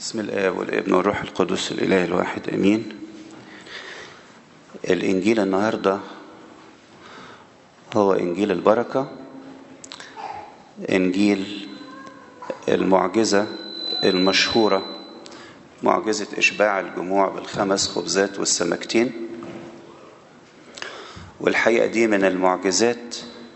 بسم الآب والابن والروح القدس الإله الواحد أمين الإنجيل النهاردة هو إنجيل البركة إنجيل المعجزة المشهورة معجزة إشباع الجموع بالخمس خبزات والسمكتين والحقيقة دي من المعجزات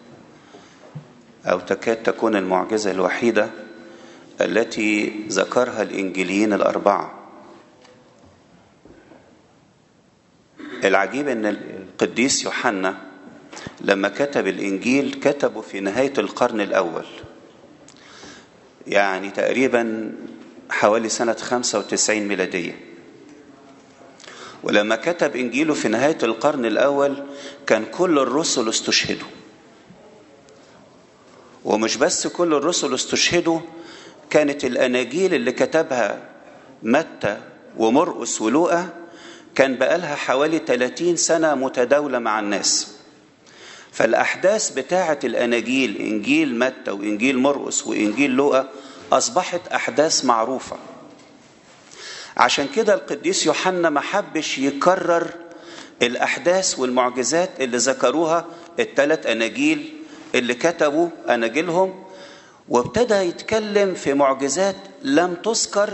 أو تكاد تكون المعجزة الوحيدة التي ذكرها الإنجيليين الأربعة العجيب أن القديس يوحنا لما كتب الإنجيل كتبه في نهاية القرن الأول يعني تقريبا حوالي سنة 95 ميلادية ولما كتب إنجيله في نهاية القرن الأول كان كل الرسل استشهدوا ومش بس كل الرسل استشهدوا كانت الأناجيل اللي كتبها متى ومرقس ولوقا كان بقالها حوالي 30 سنة متداولة مع الناس فالأحداث بتاعة الأناجيل إنجيل متى وإنجيل مرقس وإنجيل لوقا أصبحت أحداث معروفة عشان كده القديس يوحنا ما حبش يكرر الأحداث والمعجزات اللي ذكروها الثلاث أناجيل اللي كتبوا أناجيلهم وابتدى يتكلم في معجزات لم تذكر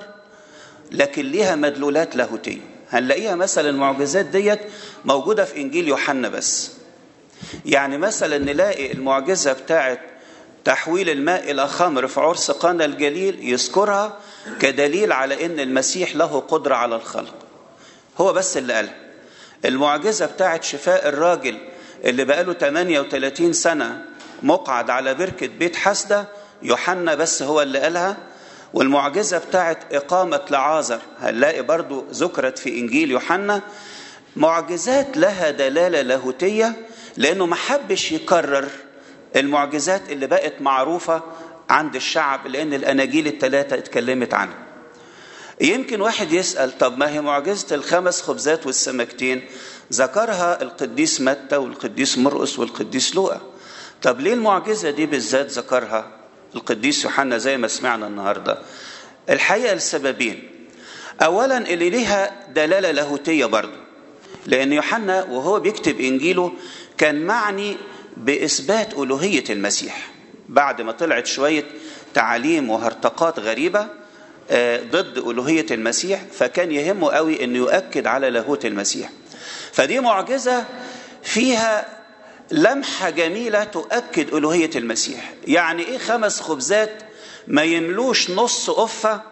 لكن ليها مدلولات لاهوتية هنلاقيها مثلا المعجزات ديت موجودة في إنجيل يوحنا بس يعني مثلا نلاقي المعجزة بتاعت تحويل الماء إلى خمر في عرس قانا الجليل يذكرها كدليل على أن المسيح له قدرة على الخلق هو بس اللي قالها المعجزة بتاعت شفاء الراجل اللي بقاله 38 سنة مقعد على بركة بيت حسدة يوحنا بس هو اللي قالها والمعجزة بتاعت إقامة لعازر هنلاقي برضو ذكرت في إنجيل يوحنا معجزات لها دلالة لاهوتية لأنه ما حبش يكرر المعجزات اللي بقت معروفة عند الشعب لأن الأناجيل الثلاثة اتكلمت عنها يمكن واحد يسأل طب ما هي معجزة الخمس خبزات والسمكتين ذكرها القديس متى والقديس مرقس والقديس لوقا طب ليه المعجزة دي بالذات ذكرها القديس يوحنا زي ما سمعنا النهاردة الحقيقة لسببين أولا اللي ليها دلالة لاهوتية برضو لأن يوحنا وهو بيكتب إنجيله كان معني بإثبات ألوهية المسيح بعد ما طلعت شوية تعاليم وهرطقات غريبة ضد ألوهية المسيح فكان يهمه قوي أنه يؤكد على لاهوت المسيح فدي معجزة فيها لمحة جميلة تؤكد ألوهية المسيح يعني إيه خمس خبزات ما يملوش نص أفة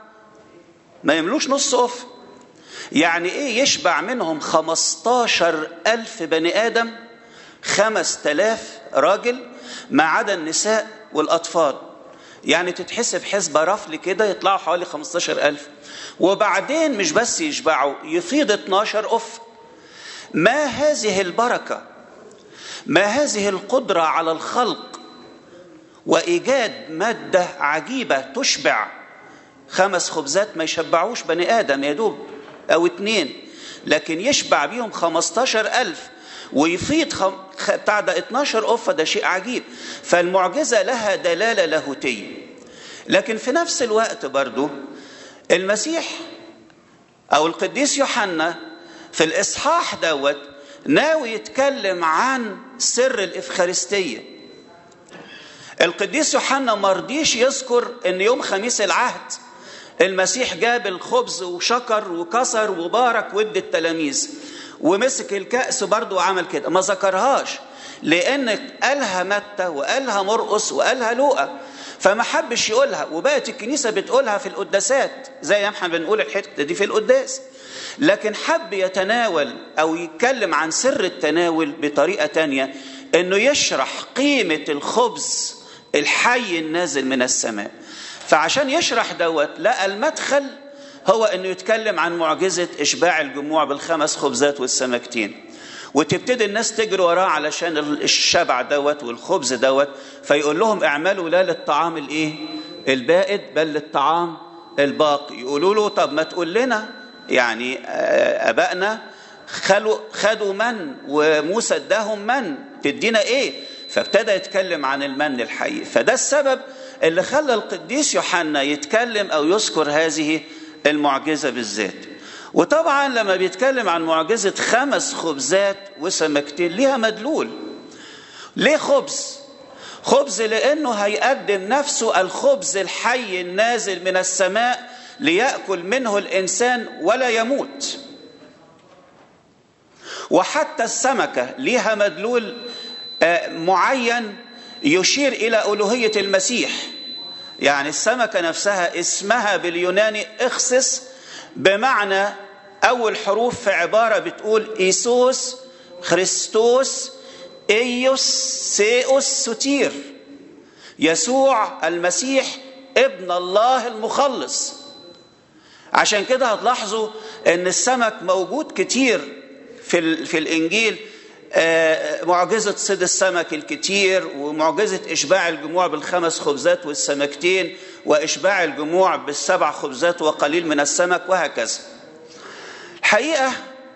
ما يملوش نص أفة يعني إيه يشبع منهم خمستاشر ألف بني آدم خمس تلاف راجل ما عدا النساء والأطفال يعني تتحسب حسبة رفل كده يطلعوا حوالي خمستاشر ألف وبعدين مش بس يشبعوا يفيض 12 أف ما هذه البركة ما هذه القدرة على الخلق وإيجاد مادة عجيبة تشبع خمس خبزات ما يشبعوش بني آدم يا دوب أو اتنين لكن يشبع بيهم خمستاشر ألف ويفيض خم... بتاع ده 12 أفة ده شيء عجيب فالمعجزة لها دلالة لاهوتية لكن في نفس الوقت برضو المسيح أو القديس يوحنا في الإصحاح دوت ناوي يتكلم عن سر الإفخارستية القديس يوحنا مرضيش يذكر ان يوم خميس العهد المسيح جاب الخبز وشكر وكسر وبارك ود التلاميذ ومسك الكأس برضه وعمل كده ما ذكرهاش لأن قالها متى وقالها مرقس وقالها لوقا فما حبش يقولها وبقت الكنيسة بتقولها في القداسات زي ما احنا بنقول الحتة دي في القداس لكن حب يتناول أو يتكلم عن سر التناول بطريقة تانية أنه يشرح قيمة الخبز الحي النازل من السماء فعشان يشرح دوت لقى المدخل هو أنه يتكلم عن معجزة إشباع الجموع بالخمس خبزات والسمكتين وتبتدي الناس تجري وراه علشان الشبع دوت والخبز دوت فيقول لهم اعملوا لا للطعام الايه البائد بل للطعام الباقي يقولوا له طب ما تقول لنا يعني ابائنا خلوا خدوا من وموسى اداهم من تدينا ايه فابتدى يتكلم عن المن الحي فده السبب اللي خلى القديس يوحنا يتكلم او يذكر هذه المعجزة بالذات وطبعا لما بيتكلم عن معجزة خمس خبزات وسمكتين ليها مدلول ليه خبز خبز لأنه هيقدم نفسه الخبز الحي النازل من السماء ليأكل منه الإنسان ولا يموت وحتى السمكة ليها مدلول معين يشير إلى ألوهية المسيح يعني السمكة نفسها اسمها باليوناني اخسس بمعنى أول حروف في عبارة بتقول إيسوس خريستوس إيوس سيوس ستير يسوع المسيح ابن الله المخلص عشان كده هتلاحظوا ان السمك موجود كتير في, في الانجيل معجزة صيد السمك الكتير ومعجزة إشباع الجموع بالخمس خبزات والسمكتين وإشباع الجموع بالسبع خبزات وقليل من السمك وهكذا الحقيقة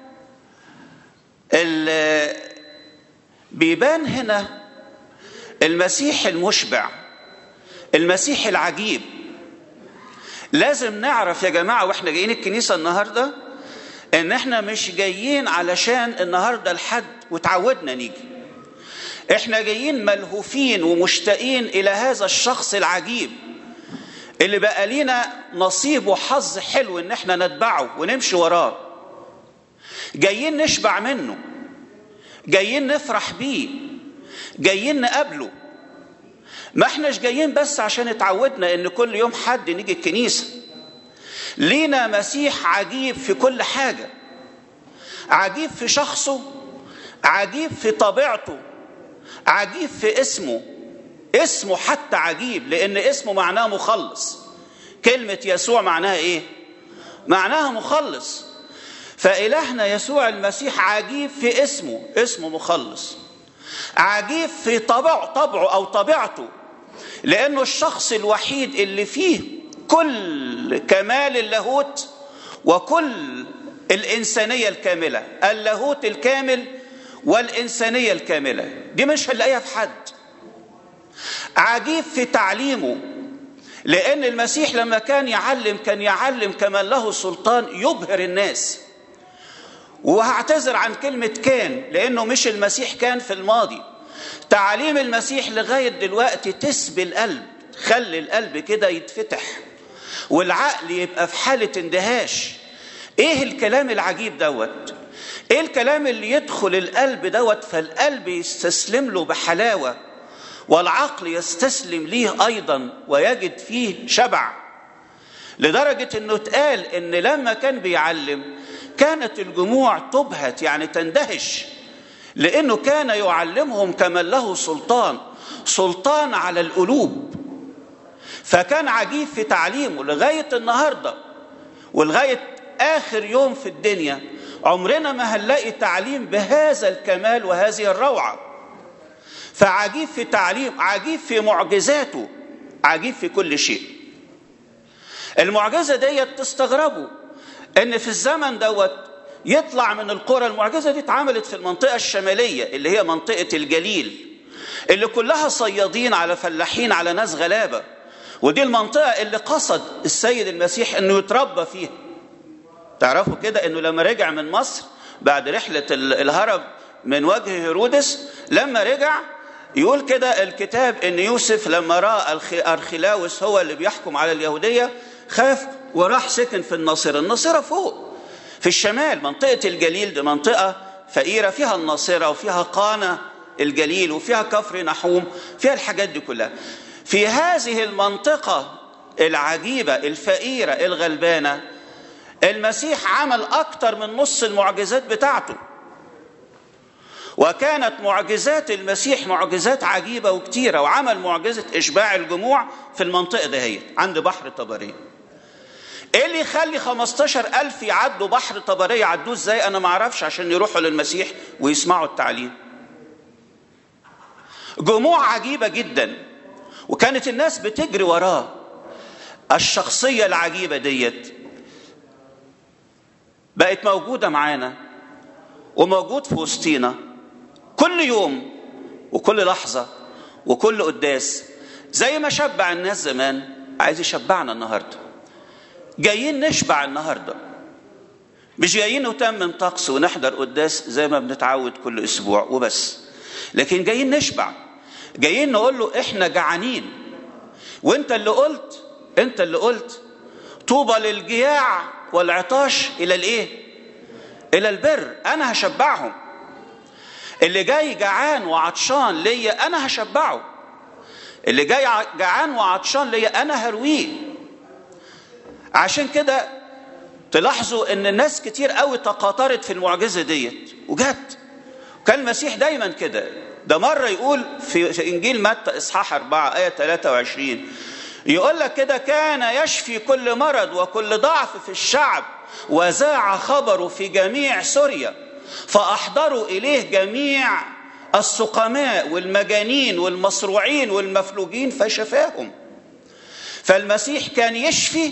بيبان هنا المسيح المشبع المسيح العجيب لازم نعرف يا جماعة واحنا جايين الكنيسة النهاردة ان احنا مش جايين علشان النهاردة الحد وتعودنا نيجي احنا جايين ملهوفين ومشتاقين الى هذا الشخص العجيب اللي بقى لينا نصيب وحظ حلو ان احنا نتبعه ونمشي وراه جايين نشبع منه جايين نفرح بيه جايين نقابله ما احناش جايين بس عشان اتعودنا ان كل يوم حد نيجي الكنيسة لينا مسيح عجيب في كل حاجة عجيب في شخصه عجيب في طبيعته عجيب في اسمه اسمه حتى عجيب لان اسمه معناه مخلص كلمة يسوع معناها ايه معناها مخلص فإلهنا يسوع المسيح عجيب في اسمه اسمه مخلص عجيب في طبع طبعه أو طبيعته لأنه الشخص الوحيد اللي فيه كل كمال اللاهوت وكل الإنسانية الكاملة اللاهوت الكامل والإنسانية الكاملة دي مش هنلاقيها في حد عجيب في تعليمه لأن المسيح لما كان يعلم كان يعلم كمان له سلطان يبهر الناس وهعتذر عن كلمة كان لأنه مش المسيح كان في الماضي تعاليم المسيح لغاية دلوقتي تسبي القلب تخلي القلب كده يتفتح والعقل يبقى في حالة اندهاش ايه الكلام العجيب دوت ايه الكلام اللي يدخل القلب دوت فالقلب يستسلم له بحلاوة والعقل يستسلم ليه ايضا ويجد فيه شبع لدرجة انه اتقال ان لما كان بيعلم كانت الجموع تبهت يعني تندهش لانه كان يعلمهم كمن له سلطان سلطان على القلوب فكان عجيب في تعليمه لغايه النهارده ولغايه اخر يوم في الدنيا عمرنا ما هنلاقي تعليم بهذا الكمال وهذه الروعه فعجيب في تعليم عجيب في معجزاته عجيب في كل شيء المعجزه ديت تستغربوا ان في الزمن دوت يطلع من القرى المعجزه دي اتعملت في المنطقه الشماليه اللي هي منطقه الجليل اللي كلها صيادين على فلاحين على ناس غلابه ودي المنطقه اللي قصد السيد المسيح انه يتربى فيها تعرفوا كده انه لما رجع من مصر بعد رحله الهرب من وجه هيرودس لما رجع يقول كده الكتاب ان يوسف لما راى ارخلاوس هو اللي بيحكم على اليهوديه خاف وراح سكن في الناصرة الناصرة فوق في الشمال منطقة الجليل دي منطقة فقيرة فيها الناصرة وفيها قانا الجليل وفيها كفر نحوم فيها الحاجات دي كلها في هذه المنطقة العجيبة الفقيرة الغلبانة المسيح عمل أكتر من نص المعجزات بتاعته وكانت معجزات المسيح معجزات عجيبة وكتيرة وعمل معجزة إشباع الجموع في المنطقة دهيت عند بحر طبريه ايه اللي يخلي 15 ألف يعدوا بحر طبرية يعدوه ازاي انا ما اعرفش عشان يروحوا للمسيح ويسمعوا التعليم جموع عجيبة جدا وكانت الناس بتجري وراه الشخصية العجيبة ديت بقت موجودة معانا وموجود في وسطينا كل يوم وكل لحظة وكل قداس زي ما شبع الناس زمان عايز يشبعنا النهارده جايين نشبع النهارده مش جايين نتمم طقس ونحضر قداس زي ما بنتعود كل اسبوع وبس لكن جايين نشبع جايين نقول له احنا جعانين وانت اللي قلت انت اللي قلت طوبى للجياع والعطاش الى الايه الى البر انا هشبعهم اللي جاي جعان وعطشان ليا انا هشبعه اللي جاي جعان وعطشان ليا انا هرويه عشان كده تلاحظوا ان الناس كتير قوي تقاطرت في المعجزه ديت وجت كان المسيح دايما كده ده مره يقول في انجيل متى اصحاح 4 ايه 23 يقول لك كده كان يشفي كل مرض وكل ضعف في الشعب وذاع خبره في جميع سوريا فاحضروا اليه جميع السقماء والمجانين والمصروعين والمفلوجين فشفاهم فالمسيح كان يشفي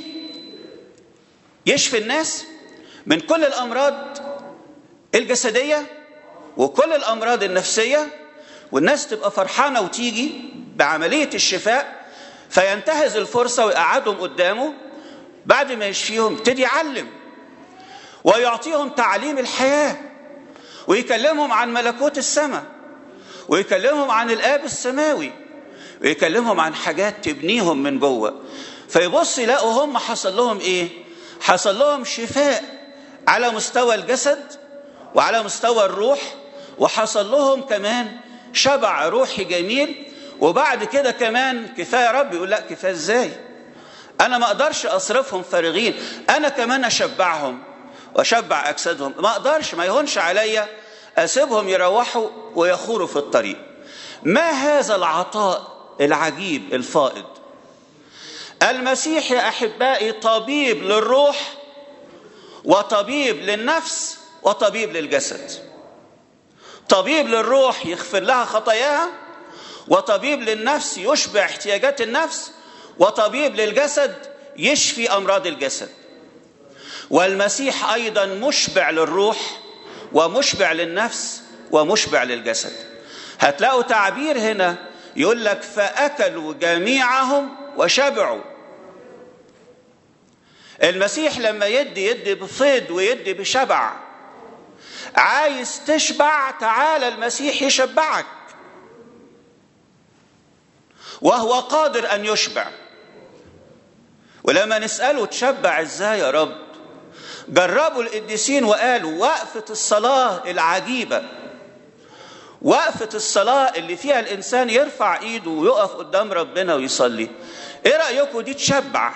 يشفي الناس من كل الامراض الجسديه وكل الامراض النفسيه والناس تبقى فرحانه وتيجي بعمليه الشفاء فينتهز الفرصه ويقعدهم قدامه بعد ما يشفيهم يبتدي يعلم ويعطيهم تعليم الحياه ويكلمهم عن ملكوت السماء ويكلمهم عن الاب السماوي ويكلمهم عن حاجات تبنيهم من جوه فيبص يلاقوا هم حصل لهم ايه حصل لهم شفاء على مستوى الجسد وعلى مستوى الروح وحصل لهم كمان شبع روحي جميل وبعد كده كمان كفايه يا رب يقول لا كفايه ازاي انا ما اقدرش اصرفهم فارغين انا كمان اشبعهم واشبع اجسادهم ما اقدرش ما يهونش عليا اسيبهم يروحوا ويخوروا في الطريق ما هذا العطاء العجيب الفائض المسيح يا احبائي طبيب للروح وطبيب للنفس وطبيب للجسد طبيب للروح يغفر لها خطاياها وطبيب للنفس يشبع احتياجات النفس وطبيب للجسد يشفي امراض الجسد والمسيح ايضا مشبع للروح ومشبع للنفس ومشبع للجسد هتلاقوا تعبير هنا يقول لك فاكلوا جميعهم وشبعوا المسيح لما يدي يدي بفيض ويدي بشبع عايز تشبع تعالى المسيح يشبعك وهو قادر ان يشبع ولما نساله تشبع ازاي يا رب جربوا القديسين وقالوا وقفه الصلاه العجيبه وقفه الصلاه اللي فيها الانسان يرفع ايده ويقف قدام ربنا ويصلي ايه رايكم دي تشبع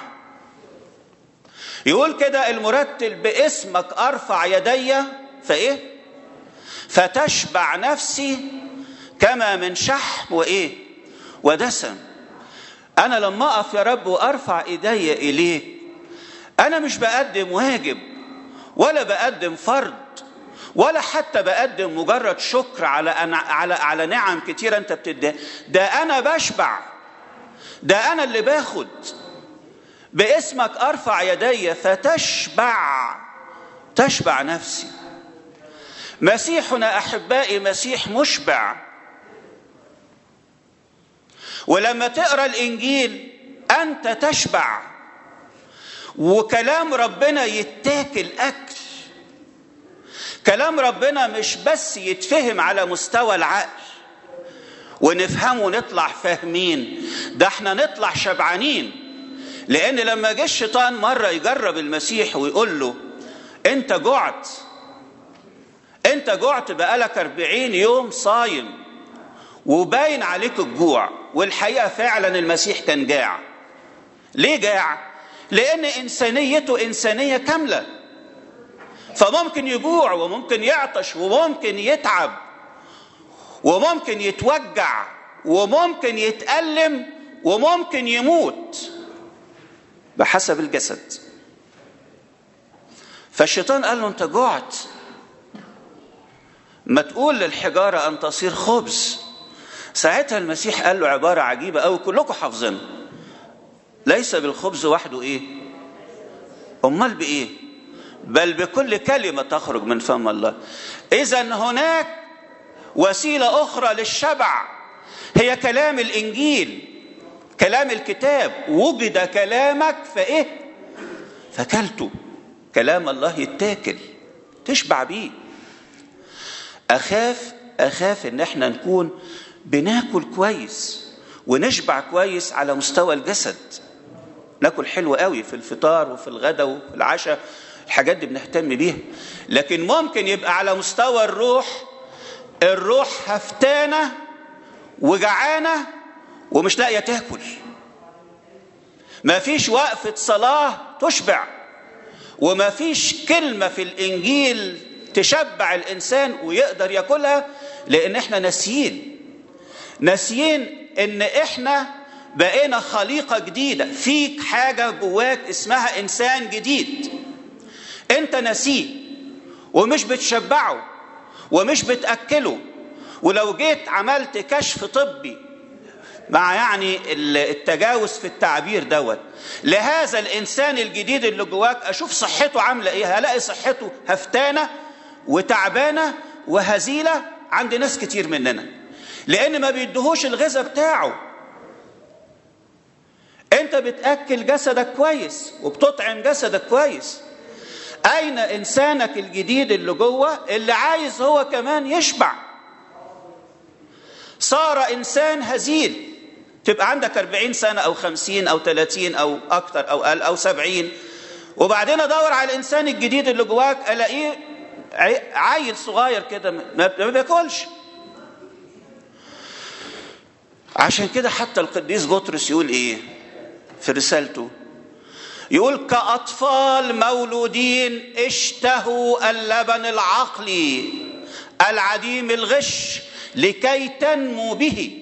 يقول كده المرتل باسمك ارفع يدي فايه فتشبع نفسي كما من شحم وايه ودسم انا لما اقف يا رب وارفع ايدي اليك انا مش بقدم واجب ولا بقدم فرض ولا حتى بقدم مجرد شكر على أنا على على نعم كتيره انت بتديها ده انا بشبع ده انا اللي باخد باسمك ارفع يدي فتشبع تشبع نفسي مسيحنا احبائي مسيح مشبع ولما تقرا الانجيل انت تشبع وكلام ربنا يتاكل اكل كلام ربنا مش بس يتفهم على مستوى العقل ونفهمه ونطلع فاهمين ده احنا نطلع شبعانين لان لما جه الشيطان مره يجرب المسيح ويقول له انت جعت انت جعت بقالك أربعين يوم صايم وباين عليك الجوع والحقيقه فعلا المسيح كان جاع ليه جاع لان انسانيته انسانيه كامله فممكن يجوع وممكن يعطش وممكن يتعب وممكن يتوجع وممكن يتألم وممكن يموت بحسب الجسد فالشيطان قال له انت جعت ما تقول للحجاره ان تصير خبز ساعتها المسيح قال له عباره عجيبه قوي كلكم حافظينها ليس بالخبز وحده ايه امال بايه بل بكل كلمه تخرج من فم الله اذا هناك وسيله اخرى للشبع هي كلام الانجيل كلام الكتاب وجد كلامك فايه فكلته كلام الله يتاكل تشبع بيه اخاف اخاف ان احنا نكون بناكل كويس ونشبع كويس على مستوى الجسد ناكل حلو قوي في الفطار وفي الغداء وفي العشاء الحاجات دي بنهتم بيها لكن ممكن يبقى على مستوى الروح الروح هفتانه وجعانه ومش لاقيه تاكل ما فيش وقفه صلاه تشبع وما فيش كلمه في الانجيل تشبع الانسان ويقدر ياكلها لان احنا ناسيين ناسيين ان احنا بقينا خليقه جديده فيك حاجه جواك اسمها انسان جديد انت ناسيه ومش بتشبعه ومش بتاكله ولو جيت عملت كشف طبي مع يعني التجاوز في التعبير دوت لهذا الانسان الجديد اللي جواك اشوف صحته عامله ايه هلاقي صحته هفتانه وتعبانه وهزيله عند ناس كتير مننا لان ما بيدهوش الغذاء بتاعه انت بتاكل جسدك كويس وبتطعم جسدك كويس اين انسانك الجديد اللي جوه اللي عايز هو كمان يشبع صار انسان هزيل تبقى عندك 40 سنه او 50 او 30 او اكتر او اقل او 70 وبعدين ادور على الانسان الجديد اللي جواك الاقيه عيل صغير كده ما بياكلش عشان كده حتى القديس بطرس يقول ايه في رسالته يقول كأطفال مولودين اشتهوا اللبن العقلي العديم الغش لكي تنمو به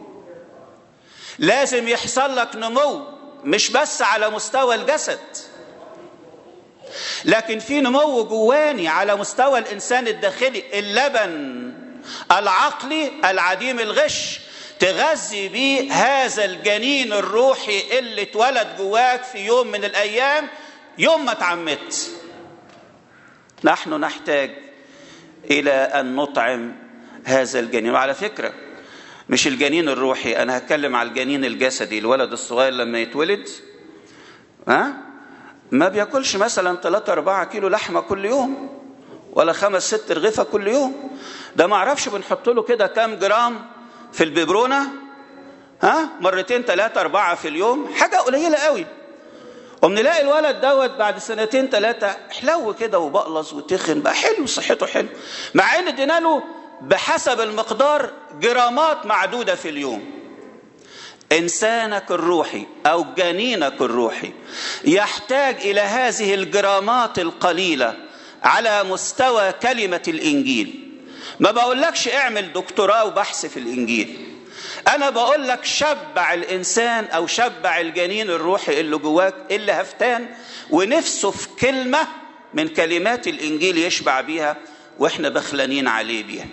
لازم يحصل لك نمو مش بس على مستوى الجسد لكن في نمو جواني على مستوى الانسان الداخلي اللبن العقلي العديم الغش تغذي بيه هذا الجنين الروحي اللي اتولد جواك في يوم من الايام يوم ما اتعمدت نحن نحتاج الى ان نطعم هذا الجنين وعلى فكره مش الجنين الروحي انا هتكلم على الجنين الجسدي الولد الصغير لما يتولد ها ما بياكلش مثلا 3 4 كيلو لحمه كل يوم ولا خمس ست رغيفه كل يوم ده ما اعرفش بنحط له كده كام جرام في الببرونه ها مرتين ثلاثه اربعه في اليوم حاجه قليله قوي وبنلاقي الولد دوت بعد سنتين ثلاثه حلو كده وبقلص وتخن بقى حلو صحته حلو مع ان ادينا له بحسب المقدار جرامات معدوده في اليوم انسانك الروحي او جنينك الروحي يحتاج الى هذه الجرامات القليله على مستوى كلمه الانجيل ما بقولكش اعمل دكتوراه وبحث في الانجيل انا بقول لك شبع الانسان او شبع الجنين الروحي اللي جواك اللي هفتان ونفسه في كلمه من كلمات الانجيل يشبع بيها واحنا بخلانين عليه بيها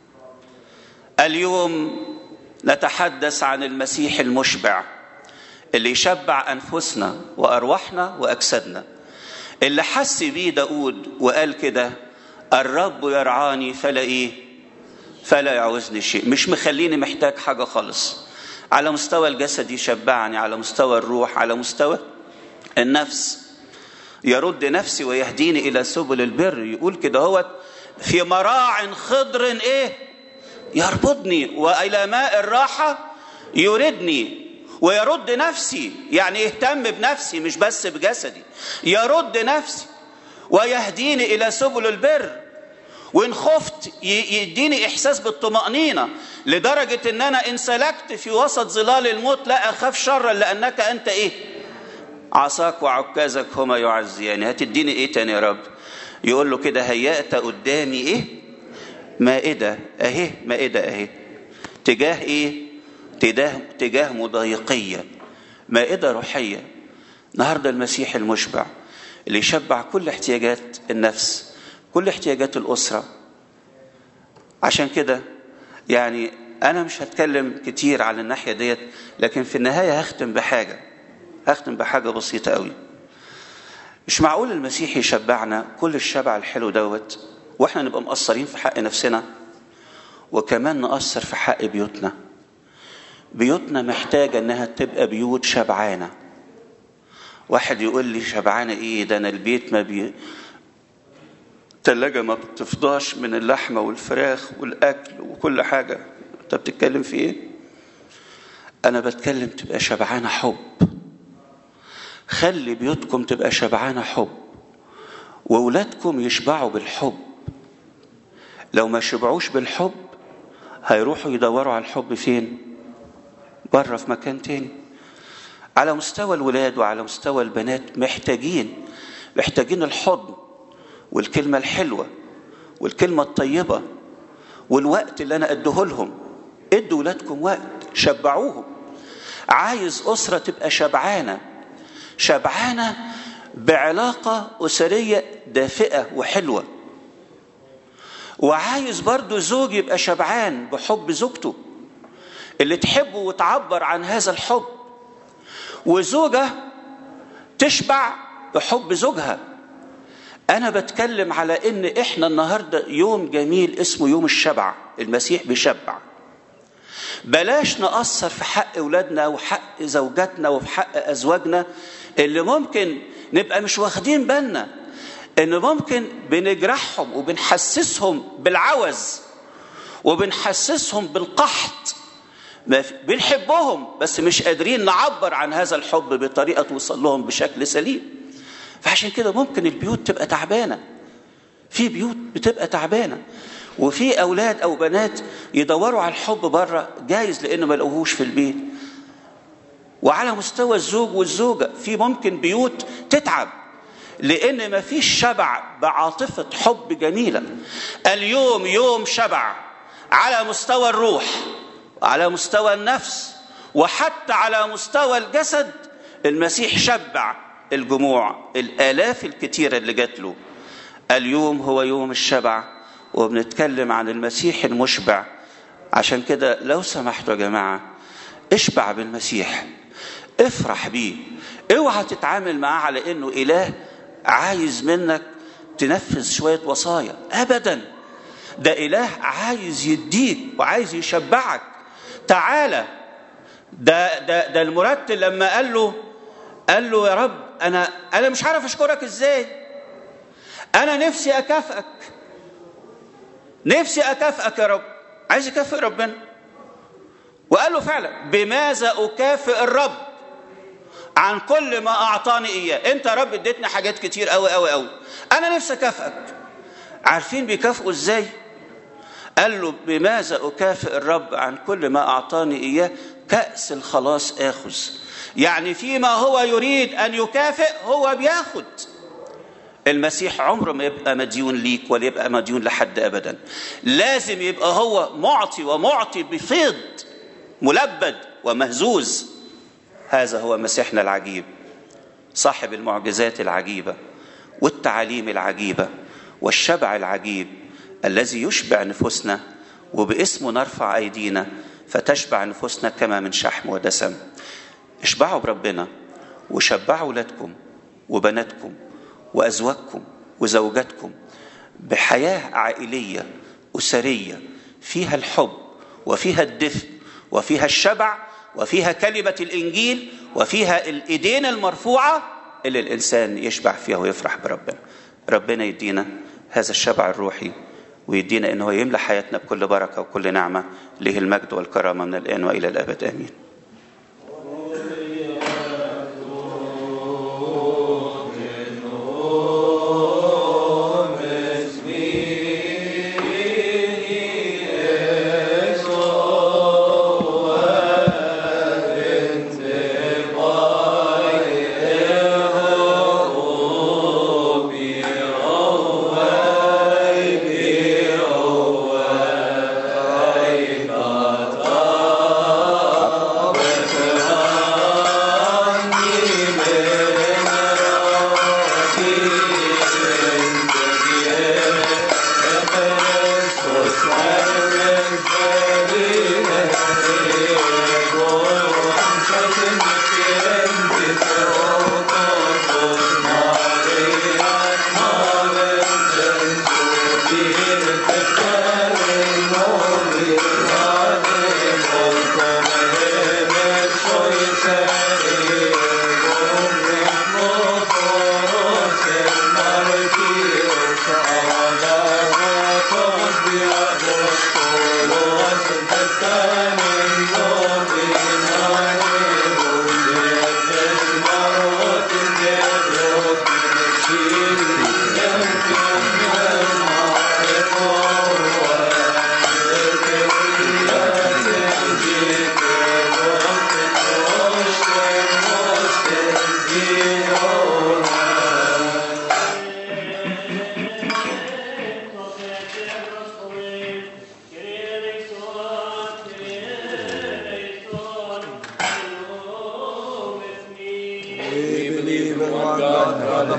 اليوم نتحدث عن المسيح المشبع اللي يشبع انفسنا وارواحنا واجسادنا اللي حس بيه داود وقال كده الرب يرعاني فلا ايه فلا يعوزني شيء مش مخليني محتاج حاجه خالص على مستوى الجسد يشبعني على مستوى الروح على مستوى النفس يرد نفسي ويهديني الى سبل البر يقول كده هو في مراع خضر ايه يربطني والى ماء الراحه يردني ويرد نفسي يعني يهتم بنفسي مش بس بجسدي يرد نفسي ويهديني الى سبل البر وان خفت يديني احساس بالطمانينه لدرجه ان انا ان سلكت في وسط ظلال الموت لا اخاف شرا لانك انت ايه عصاك وعكازك هما يعزيان هتديني ايه تاني يا رب يقول له كده هيأت قدامي ايه مائدة اهي مائدة اهي تجاه ايه تجاه تجاه مضايقية مائدة روحية النهارده المسيح المشبع اللي يشبع كل احتياجات النفس كل احتياجات الأسرة عشان كده يعني أنا مش هتكلم كتير على الناحية ديت لكن في النهاية هختم بحاجة هختم بحاجة بسيطة قوي مش معقول المسيح يشبعنا كل الشبع الحلو دوت واحنا نبقى مقصرين في حق نفسنا وكمان نقصر في حق بيوتنا بيوتنا محتاجة انها تبقى بيوت شبعانة واحد يقول لي شبعانة ايه ده انا البيت ما بي التلاجة ما بتفضاش من اللحمة والفراخ والأكل وكل حاجة أنت بتتكلم في إيه؟ أنا بتكلم تبقى شبعانة حب خلي بيوتكم تبقى شبعانة حب وأولادكم يشبعوا بالحب لو ما شبعوش بالحب هيروحوا يدوروا على الحب فين؟ بره في مكان تاني على مستوى الولاد وعلى مستوى البنات محتاجين محتاجين الحضن والكلمة الحلوة والكلمة الطيبة والوقت اللي أنا أديه لهم ادوا ولادكم وقت شبعوهم عايز أسرة تبقى شبعانة شبعانة بعلاقة أسرية دافئة وحلوة وعايز برضو زوج يبقى شبعان بحب زوجته اللي تحبه وتعبر عن هذا الحب وزوجة تشبع بحب زوجها أنا بتكلم على إن إحنا النهاردة يوم جميل اسمه يوم الشبع المسيح بيشبع بلاش نقصر في حق أولادنا وحق زوجاتنا وفي حق أزواجنا اللي ممكن نبقى مش واخدين بالنا إن ممكن بنجرحهم وبنحسسهم بالعوز وبنحسسهم بالقحط بنحبهم بس مش قادرين نعبر عن هذا الحب بطريقة توصل لهم بشكل سليم فعشان كده ممكن البيوت تبقى تعبانة في بيوت بتبقى تعبانة وفي أولاد أو بنات يدوروا على الحب بره جايز لأنه ما لقوهوش في البيت وعلى مستوى الزوج والزوجة في ممكن بيوت تتعب لأن ما فيش شبع بعاطفة حب جميلة اليوم يوم شبع على مستوى الروح وعلى مستوى النفس وحتى على مستوى الجسد المسيح شبع الجموع الآلاف الكتيرة اللي جات له اليوم هو يوم الشبع وبنتكلم عن المسيح المشبع عشان كده لو سمحتوا يا جماعة اشبع بالمسيح افرح بيه اوعى تتعامل معاه على انه اله عايز منك تنفذ شوية وصايا ابدا ده اله عايز يديك وعايز يشبعك تعالى ده ده ده المرتل لما قال له قال له يا رب انا انا مش عارف اشكرك ازاي انا نفسي اكافئك نفسي اكافئك يا رب عايز يكافئ ربنا وقال له فعلا بماذا اكافئ الرب عن كل ما اعطاني اياه انت يا رب اديتني حاجات كتير قوي قوي قوي انا نفسي اكافئك عارفين بيكافئوا ازاي قال له بماذا اكافئ الرب عن كل ما اعطاني اياه كاس الخلاص اخذ يعني فيما هو يريد ان يكافئ هو بياخد المسيح عمره ما يبقى مديون ليك ولا يبقى مديون لحد ابدا لازم يبقى هو معطي ومعطي بفيض ملبد ومهزوز هذا هو مسيحنا العجيب صاحب المعجزات العجيبه والتعاليم العجيبه والشبع العجيب الذي يشبع نفوسنا وباسمه نرفع ايدينا فتشبع نفوسنا كما من شحم ودسم اشبعوا بربنا وشبعوا اولادكم وبناتكم وازواجكم وزوجاتكم بحياه عائليه اسريه فيها الحب وفيها الدفء وفيها الشبع وفيها كلمه الانجيل وفيها الايدين المرفوعه اللي الانسان يشبع فيها ويفرح بربنا ربنا يدينا هذا الشبع الروحي ويدينا انه يملى حياتنا بكل بركه وكل نعمه له المجد والكرامه من الان والى الابد امين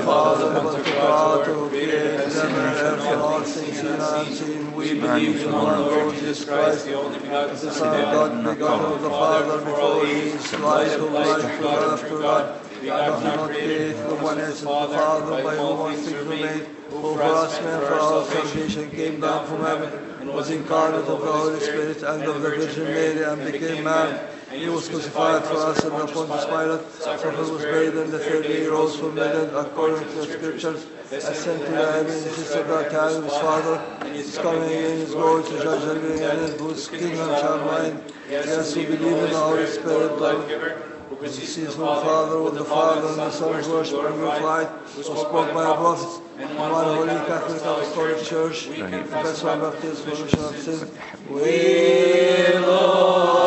Father, but to God who created heaven and earth and all things seen and unseen. We believe in one Lord Jesus Christ, the only begotten Son of God, begotten of the Father before he is light, who light through God after God. God did not create the one essence of the Father, by whom all things were made, who for us men for our salvation came down from heaven, and was incarnate of the Holy Spirit and of the Virgin Mary, and became man. He was crucified for us under Pontius Pilate, suffered, was buried, and the third day rose from the dead, according to the Scriptures, ascended to the heavens, is of God, time his Father, is coming again in his glory to judge the living and the dead, whose kingdom shall reign. Yes, we believe in the Holy Spirit, the who proceeds from the Father, with the Father and the Son is worshipped and glorified, who spoke by the prophets, and one holy Catholic Apostolic Church, confess one baptism for remission of sin. We, Lord.